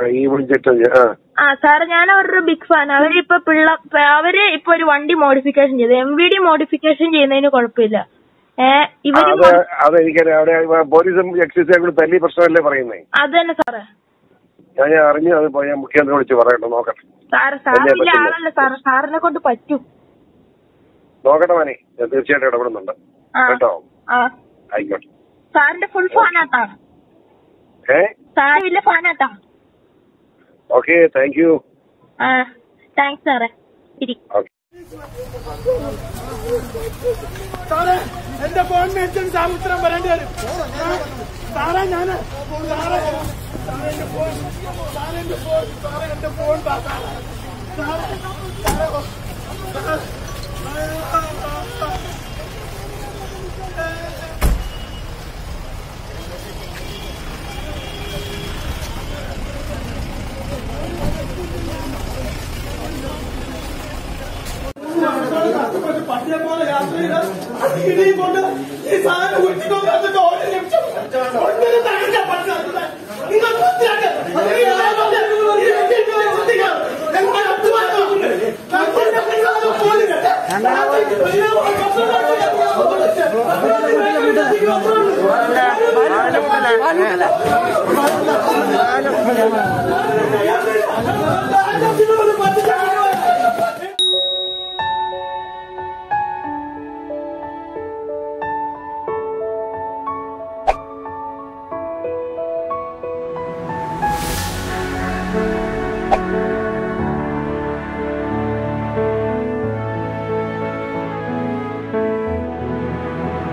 ഈ വിളിച്ചിട്ട് ആ ആ സാറ് ഞാൻ അവരുടെ ബിഗ് ഫാൻ അവര് ഇപ്പൊ പിള്ള അവര് ഇപ്പൊ ഒരു വണ്ടി മോഡിഫിക്കേഷൻ ചെയ്തു എം വി ഡി മോഡിഫിക്കേഷൻ ചെയ്യുന്നതിന് കുഴപ്പമില്ല ഏ ഇവര് അത് അതെനിക്കറിയാം അവിടെ പോലീസും എക്സൈസും കൂടി തല്ലി പ്രശ്നമല്ലേ പറയുന്നേ അത് തന്നെ സാറേ ഞാൻ ഞാൻ അറിഞ്ഞു അത് പോയി ഞാൻ മുഖ്യമന്ത്രി വിളിച്ച് പറയട്ടെ നോക്കട്ടെ സാറ് സാറ് വലിയ വലിയ പറ്റില്ല. ആളല്ല സാറ് സാറിനെ കൊണ്ട് പറ്റും നോക്കട്ടെ മോനെ ഞാൻ തീർച്ചയായിട്ടും ഇടപെടുന്നുണ്ട് ആ കേട്ടോ ആ ആയിക്കോട്ടെ സാറിന്റെ ഫുൾ ഫാനാട്ടാ ഏ സാറ് വലിയ ഫാനാട്ടാ ഓക്കെ താങ്ക് യു ആ താങ്ക്സ് സാറേ ഇരി ഓക്കെ സാറേ എന്റെ ഫോൺ മേടിച്ചു സാമുത്രം വരേണ്ടി വരും സാറേ ഞാന് സാറേ സാറേ എന്റെ ഫോൺ സാറേ എന്റെ ഫോൺ സാറേ എന്റെ ഫോൺ താ, സാറേ സാറേ സാറേ ഓ, സാറേ. പട്ടിയെ പോലെ യാത്ര ചെയ്ത് അത് ഇടിയും കൊണ്ട് ഈ സാധനം ഉരുട്ടിക്കൊണ്ട് വന്നിട്ട് ഒരു നിമിഷം ഒന്നിനും തകർക്കാൻ പറ്റില്ല. നിങ്ങൾ മനസ്സിലാക്ക്. അല്ലെങ്കിൽ ആരോഗ്യ ഈ വ്യക്തിക്ക് ശ്രദ്ധിക്കണം. നിങ്ങൾ അധ്വാനം. നമ്മുടെ പിള്ളേരെ പോലും സാധിക്ക് പരിണാമം പറ്റില്ല